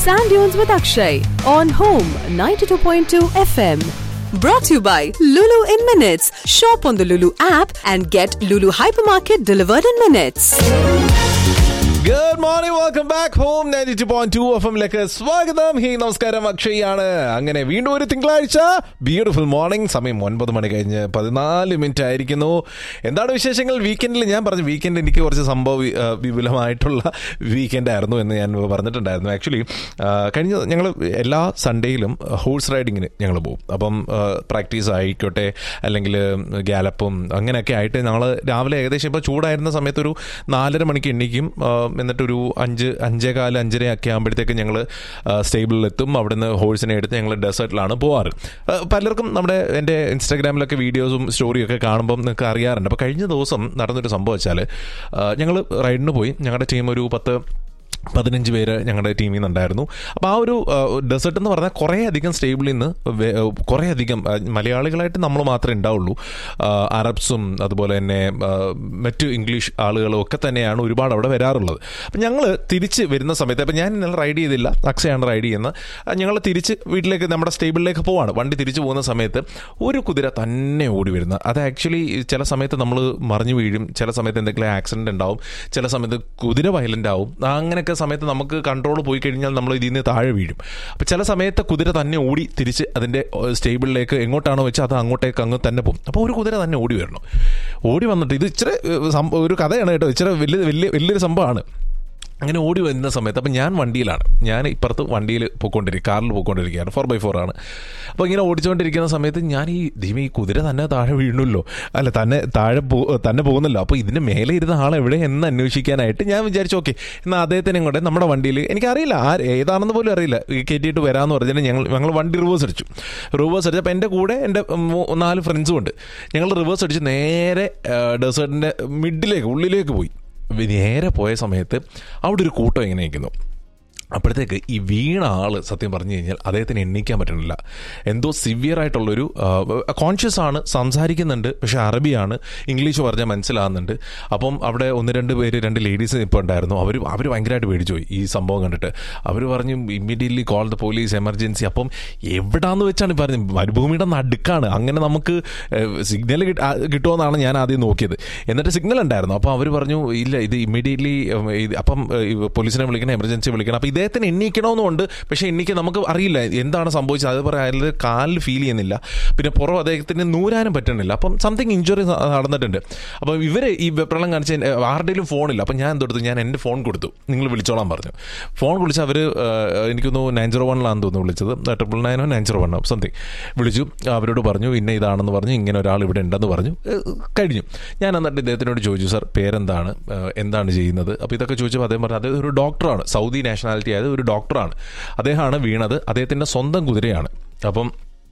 Sand Dunes with Akshay on Home 92.2 FM. Brought to you by Lulu in Minutes. Shop on the Lulu app and get Lulu Hypermarket delivered in minutes. Good morning welcome back home ninety two point two F എമ്മിലേക്ക് സ്വാഗതം hey നമസ്കാരം അക്ഷയാണ് അങ്ങനെ വീണ്ടും ഒരു തിങ്കളാഴ്ച beautiful morning സമയം ഒൻപത് മണി കഴിഞ്ഞ് പതിനാല് മിനിറ്റ് ആയിരിക്കുന്നു എന്താണ് വിശേഷങ്ങൾ വീക്കെൻഡിൽ ഞാൻ പറഞ്ഞു വീക്കെൻഡ് എനിക്ക് കുറച്ച് സംഭവ വി- ആ, വിപുലമായിട്ടുള്ള വീക്കെൻഡ് ആയിരുന്നു എന്ന് ഞാൻ പറഞ്ഞിട്ടുണ്ടായിരുന്നു ആക്ച്വലി കഴിഞ്ഞ ഞങ്ങൾ എല്ലാ സൺഡേയിലും ഹോഴ്സ് റൈഡിങ്ങിന് ഞങ്ങൾ പോകും അപ്പം പ്രാക്ടീസ് ആയിക്കോട്ടെ അല്ലെങ്കിൽ ഗാലപ്പും അങ്ങനെയൊക്കെ ആയിട്ട് ഞങ്ങൾ രാവിലെ ഏകദേശം ഇപ്പോൾ ചൂടായിരുന്ന സമയത്ത് ഒരു നാലര മണിക്ക് എണ്ണിക്കും ആ, എന്നിട്ടൊരു അഞ്ച് അഞ്ചേകാല് അഞ്ചര ഒക്കെ ആകുമ്പോഴത്തേക്ക് ഞങ്ങൾ സ്റ്റേബിളിലെത്തും അവിടുന്ന് ഹോഴ്സിനെ എടുത്ത് ഞങ്ങൾ ഡെസേർട്ടിലാണ് പോവാറ് ആ, പലർക്കും നമ്മുടെ എൻ്റെ ഇൻസ്റ്റാഗ്രാമിലൊക്കെ വീഡിയോസും സ്റ്റോറിയൊക്കെ കാണുമ്പം നിങ്ങൾക്ക് അറിയാറുണ്ട് അപ്പോൾ കഴിഞ്ഞ ദിവസം നടന്നൊരു സംഭവം വെച്ചാൽ ഞങ്ങൾ റൈഡിന് പോയി ഞങ്ങളുടെ ടീം ഒരു പത്ത് പതിനഞ്ച് പേര് ഞങ്ങളുടെ ടീമിൽ നിന്നുണ്ടായിരുന്നു അപ്പോൾ ആ ഒരു ഡെസേർട്ട് എന്ന് പറഞ്ഞാൽ കുറേ അധികം സ്റ്റേബിളിൽ നിന്ന് വേ- കുറേ അധികം ആ, മലയാളികളായിട്ട് നമ്മൾ മാത്രമേ ഉണ്ടാവുള്ളൂ ആ, അറബ്സും അതുപോലെ തന്നെ ആ, മറ്റ് ഇംഗ്ലീഷ് ആളുകളും ഒക്കെ തന്നെയാണ് ഒരുപാട് അവിടെ വരാറുള്ളത് അപ്പം ഞങ്ങൾ തിരിച്ച് വരുന്ന സമയത്ത് അപ്പം ഞാൻ ഇന്നലെ റൈഡ് ചെയ്തില്ല അക്ഷയാണ് റൈഡ് ചെയ്യുന്നത് ഞങ്ങൾ തിരിച്ച് വീട്ടിലേക്ക് നമ്മുടെ സ്റ്റേബിളിലേക്ക് പോവാണ് വണ്ടി തിരിച്ചു പോകുന്ന സമയത്ത് ഒരു കുതിര തന്നെ ഓടി വരുന്ന അത് ആക്ച്വലി ചില സമയത്ത് നമ്മൾ മറിഞ്ഞു വീഴും ചില സമയത്ത് എന്തെങ്കിലും ആക്സിഡന്റ് ഉണ്ടാവും ചില സമയത്ത് കുതിര വയലന്റ് ആവും അങ്ങനെയൊക്കെ സമയത്ത് നമുക്ക് കൺട്രോൾ പോയി കഴിഞ്ഞാൽ നമ്മൾ ഇതിൽ നിന്ന് താഴെ വീഴും അപ്പോൾ ചില സമയത്ത് കുതിര തന്നെ ഓടി തിരിച്ച് അതിൻ്റെ സ്റ്റേബിളിലേക്ക് എങ്ങോട്ടാണോ വെച്ചാൽ അത് അങ്ങോട്ടേക്ക് അങ്ങ് തന്നെ പോകും അപ്പോൾ ഒരു കുതിര തന്നെ ഓടി വരണം ഓടി വന്നിട്ട് ഇത് ഇച്ചിരി ഏഹ്, സംഭവം ഒരു കഥയാണ് കേട്ടോ ഇച്ചിരി വലിയ വലിയ വലിയൊരു സംഭവമാണ് അങ്ങനെ ഓടി വരുന്ന സമയത്ത് അപ്പം ഞാൻ വണ്ടിയിലാണ് ഞാൻ ഇപ്പുറത്ത് വണ്ടിയിൽ പോയിക്കൊണ്ടിരിക്കും കാറിൽ പോയിക്കൊണ്ടിരിക്കുകയാണ് ഫോർ ബൈ ഫോർ ആണ് അപ്പോൾ ഇങ്ങനെ ഓടിച്ചുകൊണ്ടിരിക്കുന്ന സമയത്ത് ഞാൻ ഈ ദീമ ഈ കുതിര തന്നെ താഴെ വീണല്ലോ അല്ല തന്നെ താഴെ പോ തന്നെ പോകുന്നല്ലോ അപ്പോൾ ഇതിന് മേലെ ഇരുന്ന ആൾ എവിടെ എന്ന് അന്വേഷിക്കാനായിട്ട് ഞാൻ വിചാരിച്ചു ഓക്കെ എന്നാൽ അദ്ദേഹത്തിന് ഇങ്ങോട്ട് നമ്മുടെ വണ്ടിയിൽ എനിക്കറിയില്ല ആ ഏതാണെന്ന് പോലും അറിയില്ല ഈ കയറ്റിയിട്ട് വരാമെന്ന് പറഞ്ഞാൽ ഞങ്ങൾ ഞങ്ങൾ വണ്ടി റിവേഴ്സ് അടിച്ചു റിവേഴ്സ് അടിച്ചു അപ്പോൾ എൻ്റെ കൂടെ എൻ്റെ മൂ- നാല് ഫ്രണ്ട്സും ഉണ്ട് ഞങ്ങൾ റിവേഴ്സ് അടിച്ച് നേരെ ഡെസേർട്ടിൻ്റെ മിഡിലേക്ക് ഉള്ളിലേക്ക് പോയി നേരെ പോയ സമയത്ത് അവിടെ ഒരു കൂട്ടം എങ്ങനെ നിൽക്കുന്നു അപ്പോഴത്തേക്ക് ഈ വീണ ആള് സത്യം പറഞ്ഞു കഴിഞ്ഞാൽ അദ്ദേഹത്തിന് എണ്ണിക്കാൻ പറ്റണില്ല എന്തോ സിവിയർ ആയിട്ടുള്ളൊരു കോൺഷ്യസ് ആണ് സംസാരിക്കുന്നുണ്ട് പക്ഷെ അറബിയാണ് ഇംഗ്ലീഷ് പറഞ്ഞാൽ മനസ്സിലാകുന്നുണ്ട് അപ്പം അവിടെ ഒന്ന് രണ്ട് പേര് രണ്ട് ലേഡീസ് ഇപ്പോൾ ഉണ്ടായിരുന്നു അവർ അവർ ഭയങ്കരമായിട്ട് പേടിച്ചു പോയി ഈ സംഭവം കണ്ടിട്ട് അവർ പറഞ്ഞു immediately call the police emergency അപ്പം എവിടാന്ന് വെച്ചാണ് പറഞ്ഞത് മരുഭൂമിയുടെ നടുക്കാണ് അങ്ങനെ നമുക്ക് സിഗ്നൽ കിട്ടുമെന്നാണ് ഞാൻ ആദ്യം നോക്കിയത് എന്നിട്ട് സിഗ്നൽ ഉണ്ടായിരുന്നു അപ്പോൾ അവർ പറഞ്ഞു ഇല്ല ഇത് ഇമ്മീഡിയറ്റ്ലി അപ്പം ഏഹ്, ഈ പോലീസിനെ വിളിക്കണം എമർജൻസി വിളിക്കണം അപ്പോൾ ഇദ്ദേഹത്തിന് എണ്ണിക്കണമെന്നുണ്ട് പക്ഷേ എണ്ണിക്ക് നമുക്ക് അറിയില്ല എന്താണ് സംഭവിച്ചത് അത് പറയാൻ അയാളുടെ കാലിൽ ഫീൽ ചെയ്യുന്നില്ല പിന്നെ പുറം അദ്ദേഹത്തിന് നൂരാനും പറ്റണില്ല അപ്പം സംതിങ് ഇഞ്ചുറി നടന്നിട്ടുണ്ട് അപ്പോൾ ഇവർ ഈ വെപ്രളം കാണിച്ച് എന്നെ- ആരുടെയും ഫോണില്ല അപ്പം ഞാൻ എന്തെടുത്തു ഞാൻ എൻ്റെ ഫോൺ കൊടുത്തു നിങ്ങൾ വിളിച്ചോളാൻ പറഞ്ഞു ഫോൺ വിളിച്ച് അവർ എനിക്കൊന്ന് നയൻ സീറോ വണ്ണിലാണെന്ന് തോന്നുന്നു വിളിച്ചത് ട്രിപ്പിൾ നയനോ നയൻ സീറോ വണ്ണോ സംതിങ് വിളിച്ചു അവരോട് പറഞ്ഞു ഇന്ന ഇതാണെന്ന് പറഞ്ഞു ഇങ്ങനെ ഒരാൾ ഇവിടെ ഉണ്ടെന്ന് പറഞ്ഞു ഏഹ്, കഴിഞ്ഞു ഞാൻ എന്നിട്ട് ഇദ്ദേഹത്തിനോട് ചോദിച്ചു സാർ പേരെന്താണ് ഏഹ്, എന്താണ് ചെയ്യുന്നത് അപ്പോൾ ഇതൊക്കെ ചോദിച്ചപ്പോൾ അദ്ദേഹം പറഞ്ഞു അദ്ദേഹം ഒരു ഡോക്ടറാണ് സൗദി നാഷണാലിറ്റി ആയത് ഒരു ഡോക്ടറാണ് അദ്ദേഹമാണ് വീണത് അദ്ദേഹത്തിൻ്റെ സ്വന്തം കുതിരയാണ് അപ്പം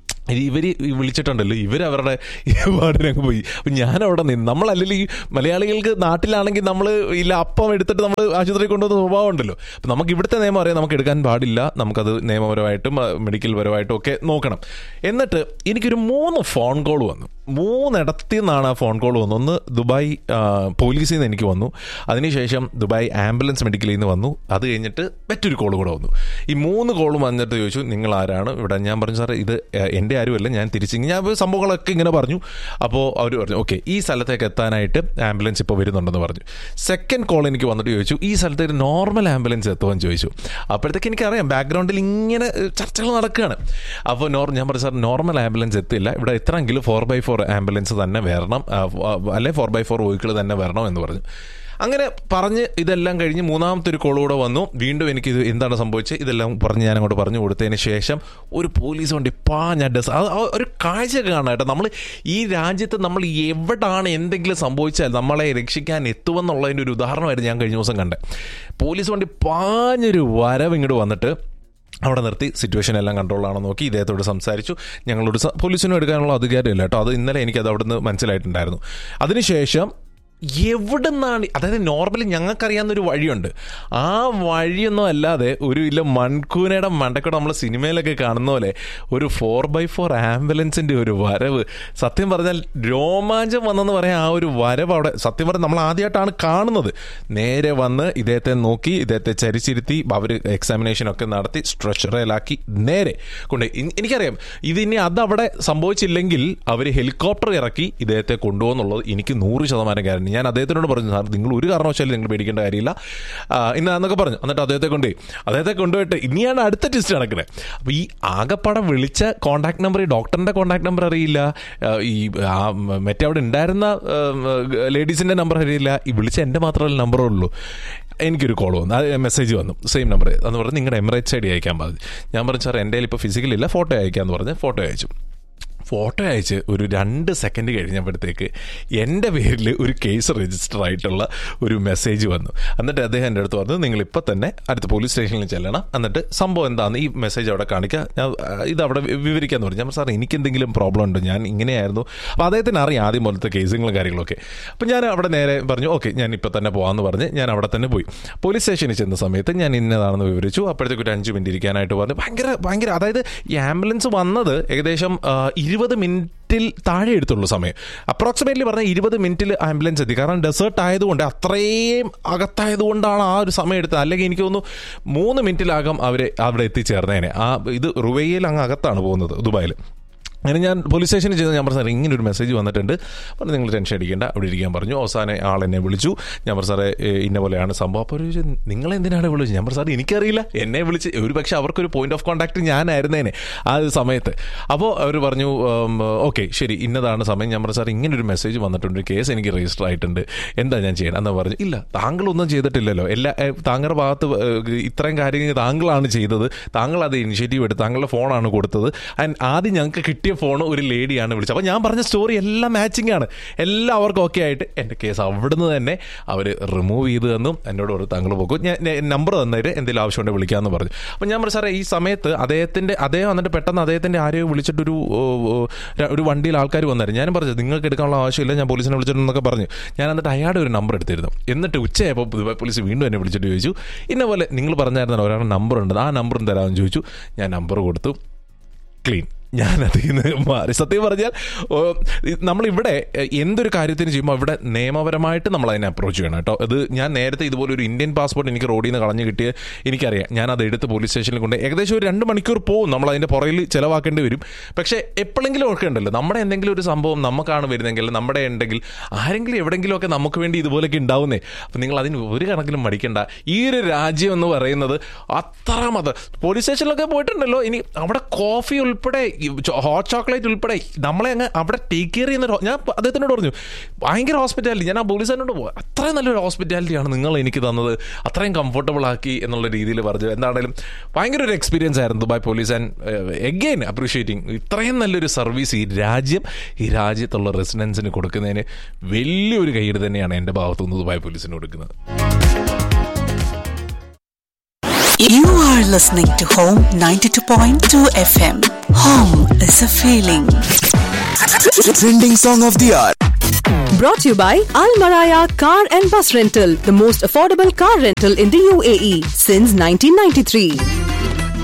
ഇവർ വിളിച്ചിട്ടുണ്ടല്ലോ ഇവർ അവരുടെ പാടിനങ്ങ് പോയി അപ്പം ഞാൻ അവിടെ നിന്ന് നമ്മളല്ലെങ്കിൽ ഈ മലയാളികൾക്ക് നാട്ടിലാണെങ്കിൽ നമ്മൾ ഇല്ല അപ്പം എടുത്തിട്ട് നമ്മൾ ആശുപത്രി കൊണ്ടുവന്ന സ്വഭാവം ഉണ്ടല്ലോ അപ്പം നമുക്ക് ഇവിടുത്തെ നിയമം അറിയാം നമുക്ക് എടുക്കാൻ പാടില്ല നമുക്കത് നിയമപരമായിട്ടും ആ, മെഡിക്കൽ പരമായിട്ടും ഒക്കെ നോക്കണം എന്നിട്ട് എനിക്കൊരു മൂന്ന് ഫോൺ കോൾ വന്നു മൂന്നിടത്തിൽ നിന്നാണ് ആ ഫോൺ കോൾ വന്നു ഒന്ന് ദുബായ് ആ, പോലീസിൽ നിന്ന് എനിക്ക് വന്നു അതിനുശേഷം ദുബായ് ആംബുലൻസ് മെഡിക്കലിൽ നിന്ന് വന്നു അത് കഴിഞ്ഞിട്ട് മറ്റൊരു കോൾ കൂടെ വന്നു ഈ മൂന്ന് കോളും വന്നിട്ട് ചോദിച്ചു നിങ്ങൾ ആരാണ് ഇവിടെ ഞാൻ പറഞ്ഞു സാറേ ഇത് ഏഹ്, എൻ്റെ ആരുമല്ല ഞാൻ തിരിച്ച് ഞാൻ ഇപ്പൊ സംഭവങ്ങളൊക്കെ ഇങ്ങനെ പറഞ്ഞു അപ്പോൾ അവർ പറഞ്ഞു ഓക്കെ ഈ സ്ഥലത്തേക്ക് എത്താനായിട്ട് ആംബുലൻസ് ഇപ്പോൾ വരുന്നുണ്ടെന്ന് പറഞ്ഞു സെക്കൻഡ് കോൾ എനിക്ക് വന്നിട്ട് ചോദിച്ചു ഈ സ്ഥലത്തേക്ക് നോർമൽ ആംബുലൻസ് എത്തുമെന്ന് ചോദിച്ചു അപ്പോഴത്തേക്ക് എനിക്കറിയാം ബാക്ക്ഗ്രൗണ്ടിൽ ഇങ്ങനെ ഏഹ്, ചർച്ചകൾ നടക്കുകയാണ് അപ്പോൾ നോർ ഞാൻ പറഞ്ഞു സാർ നോർമൽ ആംബുലൻസ് എത്തില്ല ഇവിടെ എത്രയെങ്കിലും ഫോർ ബൈ ഫോർ ആംബുലൻസ് തന്നെ വരണം ആ, ആ, അല്ലെ ഫോർ ബൈ ഫോർ വെഹിക്കിൾ തന്നെ വരണം എന്ന് പറഞ്ഞു അങ്ങനെ പറഞ്ഞ് ഇതെല്ലാം കഴിഞ്ഞ് മൂന്നാമത്തെ ഒരു കോൾ കൂടെ വന്നു വീണ്ടും എനിക്ക് ഇത് എന്താണ് സംഭവിച്ചത് ഇതെല്ലാം പറഞ്ഞ് ഞാൻ അങ്ങോട്ട് പറഞ്ഞു കൊടുത്തതിന് ശേഷം ഒരു പോലീസ് വണ്ടി പാഞ്ഞ ഡസ് അത് ആ ഒരു കാഴ്ച കാണാം കേട്ടോ നമ്മൾ ഈ രാജ്യത്ത് നമ്മൾ എവിടാണ് എന്തെങ്കിലും സംഭവിച്ചാൽ നമ്മളെ രക്ഷിക്കാൻ എത്തുമെന്നുള്ളതിൻ്റെ ഒരു ഉദാഹരണമായിരുന്നു ഞാൻ കഴിഞ്ഞ ദിവസം കണ്ടത് പോലീസ് വണ്ടി പാഞ്ഞൊരു വരവ് ഇങ്ങോട്ട് വന്നിട്ട് അവിടെ നിർത്തി സിറ്റുവേഷൻ എല്ലാം കൺട്രോളാണെന്ന് നോക്കി ഇദ്ദേഹത്തോട് സംസാരിച്ചു ഞങ്ങളോട് സ- പോലീസിനും എടുക്കാനുള്ള അധികാരമില്ല കേട്ടോ അത് ഇന്നലെ എനിക്കത് അവിടുന്ന് മനസ്സിലായിട്ടുണ്ടായിരുന്നു അതിനുശേഷം എവിടെ നിന്നാണ് അതായത് നോർമലി ഞങ്ങൾക്കറിയാവുന്ന ഒരു വഴിയുണ്ട് ആ വഴിയൊന്നും അല്ലാതെ ഒരു ഇല്ല മൺകൂനയുടെ മണ്ടക്കൂടെ നമ്മൾ സിനിമയിലൊക്കെ കാണുന്ന പോലെ ഒരു ഫോർ ബൈ ഫോർ ആംബുലൻസിന്റെ ഒരു വരവ് സത്യം പറഞ്ഞാൽ രോമാഞ്ചം വന്നെന്ന് പറയാൻ ആ ഒരു വരവ് അവിടെ സത്യം പറഞ്ഞാൽ നമ്മൾ ആദ്യമായിട്ടാണ് കാണുന്നത് നേരെ വന്ന് ഇദ്ദേഹത്തെ നോക്കി ഇദ്ദേഹത്തെ ചരിച്ചിരുത്തി അവർ എക്സാമിനേഷൻ ഒക്കെ നടത്തി സ്ട്രെച്ചറിലാക്കി നേരെ കൊണ്ട് എനിക്കറിയാം ഇതിനി അതവിടെ സംഭവിച്ചില്ലെങ്കിൽ അവർ ഹെലികോപ്റ്റർ ഇറക്കി ഇദ്ദേഹത്തെ കൊണ്ടുപോകുന്നുള്ളത് എനിക്ക് നൂറ് ശതമാനം കാര്യം ഞാൻ അദ്ദേഹത്തിനോട് പറഞ്ഞു സാർ നിങ്ങൾ ഒരു കാരണവശാലും നിങ്ങൾ പേടിക്കേണ്ട കാര്യമില്ല ആ, ഇന്ന എന്നൊക്കെ പറഞ്ഞു എന്നിട്ട് അദ്ദേഹത്തെ കൊണ്ടുപോയി അദ്ദേഹത്തെ കൊണ്ടുപോയിട്ട് ഇനിയാണ് അടുത്ത ടെസ്റ്റ് നടക്കുന്നത് അപ്പോൾ ഈ ആകപ്പാടെ വിളിച്ച കോൺടാക്ട് നമ്പർ ഈ ഡോക്ടറിന്റെ കോൺടാക്ട് നമ്പർ അറിയില്ല ആ, ഈ ആ, മറ്റേ അവിടെ ഉണ്ടായിരുന്ന ലേഡീസിന്റെ നമ്പർ അറിയില്ല ഈ വിളിച്ച എൻ്റെ മാത്രമല്ല നമ്പറേ ഉള്ളൂ എനിക്കൊരു കോൾ വന്നു അത് മെസ്സേജ് വന്നു സെയിം നമ്പർ എന്ന് പറഞ്ഞ് നിങ്ങളുടെ എമിറേറ്റ്സ് ഐ ഡി അയക്കാൻ പറഞ്ഞു ഞാൻ പറഞ്ഞു സാർ എൻ്റെ ഇപ്പോൾ ഫിസിക്കലില്ല ഫോട്ടോ അയക്കാമെന്ന് പറഞ്ഞ് ഫോട്ടോ അയച്ചു ഫോട്ടോ അയച്ച് ഒരു രണ്ട് സെക്കൻഡ് കഴിഞ്ഞപ്പോഴത്തേക്ക് എൻ്റെ പേരിൽ ഒരു കേസ് രജിസ്റ്റർ ആയിട്ടുള്ള ഒരു മെസ്സേജ് വന്നു എന്നിട്ട് അദ്ദേഹം എൻ്റെ അടുത്ത് പറഞ്ഞു നിങ്ങൾ ഇപ്പം തന്നെ അടുത്ത പോലീസ് സ്റ്റേഷനിൽ ചെല്ലണം എന്നിട്ട് സംഭവം എന്താണെന്ന് ഈ മെസ്സേജ് അവിടെ കാണിക്കുക ഞാൻ ആ, ഇത് അവിടെ വി- വിവരിക്കാന്ന് പറഞ്ഞു ഞാൻ പറഞ്ഞു, സാർ എനിക്ക് എന്തെങ്കിലും പ്രോബ്ലം ഉണ്ടോ ഞാൻ ഇങ്ങനെയായിരുന്നു അപ്പോൾ അദ്ദേഹത്തിന് അറിയാം ആദ്യം പോലത്തെ കേസുകളും കാര്യങ്ങളൊക്കെ അപ്പം ഞാൻ അവിടെ നേരെ പറഞ്ഞു ഓക്കെ ഞാൻ ഇപ്പം തന്നെ പോകാമെന്ന് പറഞ്ഞ് ഞാൻ അവിടെ തന്നെ പോയി പോലീസ് സ്റ്റേഷനിൽ ചെന്ന സമയത്ത് ഞാൻ ഇന്നതാണെന്ന് വിവരിച്ചു അപ്പോഴത്തേക്ക് ഒരു അഞ്ച് മിനിറ്റ് ഇരിക്കാനായിട്ട് പറഞ്ഞു ഭയങ്കര ഭയങ്കര അതായത് ഈ ആംബുലൻസ് വന്നത് ഏകദേശം ആ, ഇരുപത് മിനിറ്റിൽ താഴെ എടുത്തുള്ളൂ സമയം അപ്രോക്സിമേറ്റ്ലി പറഞ്ഞാൽ ഇരുപത് മിനിറ്റിൽ ആംബുലൻസ് എത്തി കാരണം ഡെസേർട്ട് ആയതുകൊണ്ട് അത്രയും അകത്തായതുകൊണ്ടാണ് ആ ഒരു സമയം എടുത്തത് അല്ലെങ്കിൽ എനിക്ക് തോന്നുന്നു മൂന്ന് മിനിറ്റിലാകും അവർ അവിടെ എത്തിച്ചേർന്നേനെ ആ ഇത് റുവയിൽ അങ്ങ് അകത്താണ് പോകുന്നത് ദുബായിൽ അങ്ങനെ ഞാൻ പോലീസ് സ്റ്റേഷനിൽ ചെയ്ത് ഞാൻ പറഞ്ഞു സാറേ ഇങ്ങനെ ഒരു മെസ്സേജ് വന്നിട്ടുണ്ട് പറഞ്ഞു നിങ്ങൾ ടെൻഷൻ അടിക്കേണ്ട അവിടെ ഇരിക്കാൻ പറഞ്ഞു അവസാനം ആൾ എന്നെ വിളിച്ചു ഞാൻ പറഞ്ഞു സാറേ ഏ, ഇന്ന പോലെയാണ് സംഭവം അപ്പോൾ ഒരു നിങ്ങൾ എന്തിനാണ് വിളിച്ചത് ഞാൻ പറഞ്ഞു സാറേ എനിക്കറിയില്ല എന്നെ വിളിച്ച് ഒരു പക്ഷേ അവർക്കൊരു പോയിന്റ് ഓഫ് കോൺടാക്ട് ഞാനായിരുന്നേനെ ആ ഒരു സമയത്ത് അപ്പോൾ അവർ പറഞ്ഞു ഓക്കെ ശരി ഇന്നതാണ് സമയം ഞാൻ പറഞ്ഞു സാർ ഇങ്ങനെ ഒരു മെസ്സേജ് വന്നിട്ടുണ്ട് ഒരു കേസ് എനിക്ക് രജിസ്റ്റർ ആയിട്ടുണ്ട് എന്താ ഞാൻ ചെയ്യണം എന്ന് പറഞ്ഞു ഇല്ല താങ്കളൊന്നും ചെയ്തിട്ടില്ലല്ലോ എല്ലാ ഏ, താങ്കളുടെ ഭാഗത്ത് ഏ, ഇത്രയും കാര്യങ്ങൾ താങ്കളാണ് ചെയ്തത് താങ്കൾ അത് ഇനിഷ്യേറ്റീവ് എടുത്ത് താങ്കളുടെ ഫോണാണ് കൊടുത്തത് ആൻഡ് ആദ്യം ഞങ്ങൾക്ക് കിട്ടിയ ഫോൺ ഒരു ലേഡിയാണ് വിളിച്ചത് അപ്പോൾ ഞാൻ പറഞ്ഞ സ്റ്റോറി എല്ലാം മാച്ചിങ് ആണ് എല്ലാവർക്കും ഓക്കെ ആയിട്ട് എൻ്റെ കേസ് അവിടുന്ന് തന്നെ അവർ റിമൂവ് ചെയ്ത് തന്നും എന്നോട് ഒരു താങ്കൾ പോകും ഞാൻ നമ്പർ തന്നിട്ട് എന്തെങ്കിലും ആവശ്യമുണ്ടെങ്കിൽ വിളിക്കാമെന്ന് പറഞ്ഞു അപ്പോൾ ഞാൻ പറഞ്ഞു സാറേ ഈ സമയത്ത് അദ്ദേഹത്തിൻ്റെ അദ്ദേഹം വന്നിട്ട് പെട്ടെന്ന് അദ്ദേഹത്തിൻ്റെ ആരെയോ വിളിച്ചിട്ടൊരു ഓ, ഓ, ര- ഒരു വണ്ടിയിൽ ആൾക്കാർ വന്നായിരുന്നു ഞാനും പറഞ്ഞു നിങ്ങൾക്ക് എടുക്കാനുള്ള ആവശ്യമില്ല ഞാൻ പോലീസിനെ വിളിച്ചിട്ടുണ്ടെന്നൊക്കെ പറഞ്ഞു ഞാൻ എന്നിട്ട് അയാളുടെ ഒരു നമ്പർ എടുത്തിരുന്നു എന്നിട്ട് ഉച്ചയായപ്പോൾ ദുബായ് പോലീസ് വീണ്ടും എന്നെ വിളിച്ചിട്ട് ചോദിച്ചു ഇന്ന പോലെ നിങ്ങൾ പറഞ്ഞായിരുന്നല്ലോ ഒരാളുടെ നമ്പർ ഉണ്ട് ആ നമ്പറും തരാമെന്ന് ചോദിച്ചു ഞാൻ നമ്പർ കൊടുത്തു ക്ലീൻ ഞാൻ അതിൽ നിന്ന് മാറി സത്യം പറഞ്ഞാൽ ഓ, ഇത് നമ്മളിവിടെ എ, എന്തൊരു കാര്യത്തിന് ചെയ്യുമ്പോൾ ഇവിടെ നിയമപരമായിട്ട് നമ്മൾ അതിനെ അപ്രോച്ച് ചെയ്യണം കേട്ടോ അത് ഞാൻ നേരത്തെ ഇതുപോലെ ഒരു ഇന്ത്യൻ പാസ്പോർട്ട് എനിക്ക് റോഡിൽ നിന്ന് കളഞ്ഞു കിട്ടിയ എനിക്കറിയാം ഞാൻ അത് എടുത്ത് പോലീസ് സ്റ്റേഷനിൽ കൊണ്ട് ഏകദേശം ഒരു രണ്ട് മണിക്കൂർ പോകും നമ്മൾ അതിൻ്റെ പുറകിൽ ചിലവാക്കേണ്ടി വരും പക്ഷേ എപ്പോഴെങ്കിലും ഒക്കെ ഉണ്ടല്ലോ നമ്മുടെ എന്തെങ്കിലും ഒരു സംഭവം നമുക്കാണ് വരുന്നതെങ്കിൽ നമ്മുടെ ഉണ്ടെങ്കിൽ ആരെങ്കിലും എവിടെയെങ്കിലുമൊക്കെ നമുക്ക് വേണ്ടി ഇതുപോലെയൊക്കെ ഉണ്ടാവുന്നേ അപ്പം നിങ്ങൾ അതിന് ഒരു കണക്കിലും മടിക്കണ്ട ഈ ഒരു രാജ്യം എന്ന് പറയുന്നത് അത്ര മത പോലീസ് സ്റ്റേഷനിലൊക്കെ പോയിട്ടുണ്ടല്ലോ ഇനി അവിടെ കോഫി ഉൾപ്പെടെ ഹോട്ട് ചോക്ലേറ്റ് ഉൾപ്പെടെ നമ്മളെ അങ്ങ് അവിടെ ടേക്ക് കെയർ ചെയ്യുന്ന ഒരു ഹോ- ഞാൻ അദ്ദേഹത്തിനോട് പറഞ്ഞു ഭയങ്കര ഹോസ്പിറ്റാലിറ്റി ഞാൻ ആ പോലീസുകാരനോട് പോയി അത്രയും നല്ലൊരു ഹോസ്പിറ്റാലിറ്റിയാണ് നിങ്ങൾ എനിക്ക് തന്നത് അത്രയും കംഫർട്ടബിൾ ആക്കി എന്നുള്ള രീതിയിൽ പറഞ്ഞു എന്താണെങ്കിലും ഭയങ്കര ഒരു എക്സ്പീരിയൻസ് ആയിരുന്നു Dubai police and again appreciating ഇത്രയും നല്ലൊരു സർവീസ് ഈ രാജ്യം ഈ രാജ്യത്തുള്ള റെസിഡൻസിന് കൊടുക്കുന്നതിന് വലിയൊരു കൈയ്യടി തന്നെയാണ് എൻ്റെ ഭാഗത്തുനിന്ന് ദുബായ് പോലീസിന് കൊടുക്കുന്നത് You are listening to Home 92.2 FM. Home is a feeling. Trending song of the hour. Brought to you by Al Maraya Car and Bus Rental, the most affordable car rental in the UAE since 1993.